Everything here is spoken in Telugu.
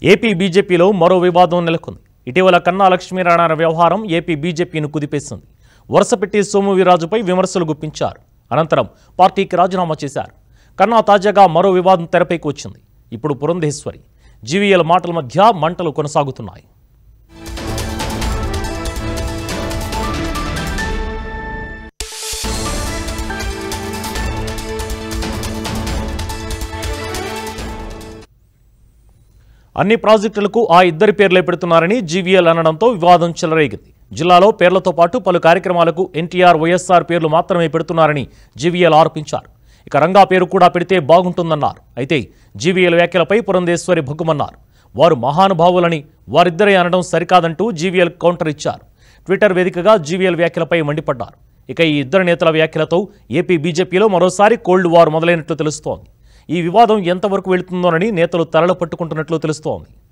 ఏపీ బీజేపీలో మరో వివాదం నెలకొంది ఇటీవల కన్నా లక్ష్మీనారాయణ వ్యవహారం ఏపీ బీజేపీని కుదిపేసింది వరుసపెట్టి సోము వీర్రాజుపై విమర్శలు గుప్పించారు అనంతరం పార్టీకి రాజీనామా చేశారు కన్నా తాజాగా మరో వివాదం తెరపైకి వచ్చింది ఇప్పుడు పురంధేశ్వరి జీవీఎల్ మాటల మధ్య మంటలు కొనసాగుతున్నాయి అన్ని ప్రాజెక్టులకు ఆ ఇద్దరి పేర్లే పెడుతున్నారని జీవీఎల్ అనడంతో వివాదం చెలరేగింది జిల్లాలో పేర్లతో పాటు పలు కార్యక్రమాలకు ఎన్టీఆర్ వైఎస్ఆర్ పేర్లు మాత్రమే పెడుతున్నారని జీవీఎల్ ఆరోపించారు ఇక రంగా పేరు కూడా పెడితే బాగుంటుందన్నారు అయితే జీవీఎల్ వ్యాఖ్యలపై పురంధేశ్వరి భగ్గుమన్నారు వారు మహానుభావులని వారిద్దరే అనడం సరికాదంటూ జీవీఎల్ కౌంటర్ ఇచ్చారు ట్విట్టర్ వేదికగా జీవీఎల్ వ్యాఖ్యలపై మండిపడ్డారు ఇక ఈ ఇద్దరు నేతల వ్యాఖ్యలతో ఏపీ బీజేపీలో మరోసారి కోల్డ్ వార్ మొదలైనట్లు తెలుస్తోంది ఈ వివాదం ఎంతవరకు వెళుతుందోనని నేతలు తరల పట్టుకుంటున్నట్లు తెలుస్తోంది